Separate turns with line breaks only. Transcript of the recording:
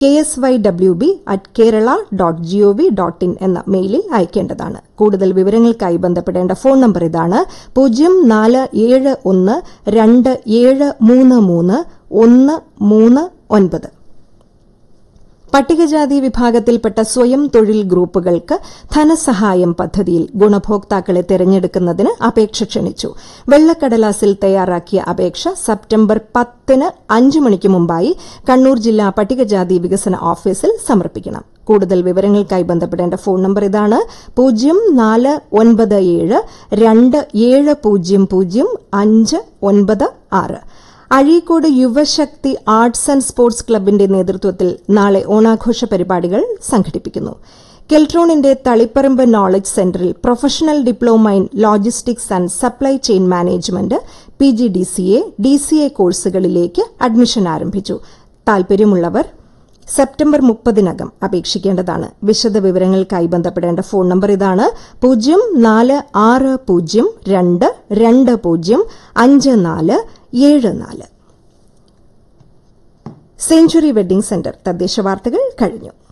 K S Y W B at Kerala dot G O V dot in എന്ന മെയിലിൽ അയക്കേണ്ടതാണ് കൂടുതൽ വിവരങ്ങൾക്കായി ബന്ധപ്പെടേണ്ട ഫോൺ നമ്പർ ഇതാണ് പൂജ്യം നാല് ഏഴ് ഒന്ന് രണ്ട് ഏഴ് മൂന്ന് മൂന്ന് ഒന്ന് മൂന്ന് ഒൻപത് പട്ടികജാതി വിഭാഗത്തിൽപ്പെട്ട സ്വയം തൊഴിൽ ഗ്രൂപ്പുകൾക്ക് ധനസഹായം പദ്ധതിയിൽ ഗുണഭോക്താക്കളെ തെരഞ്ഞെടുക്കുന്നതിന് അപേക്ഷ ക്ഷണിച്ചു വെള്ളക്കടലാസിൽ തയ്യാറാക്കിയ അപേക്ഷ സെപ്റ്റംബർ പത്തിന് അഞ്ച് മണിക്ക് മുമ്പായി കണ്ണൂർ ജില്ലാ പട്ടികജാതി വികസന ഓഫീസിൽ സമർപ്പിക്കണം കൂടുതൽ വിവരങ്ങൾക്കായി ബന്ധപ്പെടേണ്ട ഫോൺ നമ്പർ ഇതാണ് പൂജ്യം നാല് ഒൻപത് ഏഴ് രണ്ട് ഏഴ് പൂജ്യം പൂജ്യം അഞ്ച് ഒൻപത് ആറ് Azhikode Yuvashakthi arts and sports ക്ലബിന്റെ നേതൃത്വത്തിൽ നാളെ ഓണാഘോഷ പരിപാടികൾ സംഘടിപ്പിക്കുന്നു കെൽട്രോണിന്റെ തളിപ്പറമ്പ് നോളജ് സെന്ററിൽ professional diploma in logistics and supply chain management P G D C A D C A കോഴ്സുകളിലേക്ക് അഡ്മിഷൻ ആരംഭിച്ചു താൽപര്യമുള്ളവർ സെപ്റ്റംബർ മുപ്പതിനകം അപേക്ഷിക്കേണ്ടതാണ് വിശദ വിവരങ്ങൾക്കായി ബന്ധപ്പെടേണ്ട ഫോൺ നമ്പർ ഇതാണ് പൂജ്യം നാല് ആറ് പൂജ്യം രണ്ട് രണ്ട് പൂജ്യം അഞ്ച് നാല് ഏഴ് നാല് സെഞ്ചുറി വെഡ്ഡിംഗ് സെന്റർ തദ്ദേശ വാർത്തകൾ കഴിഞ്ഞു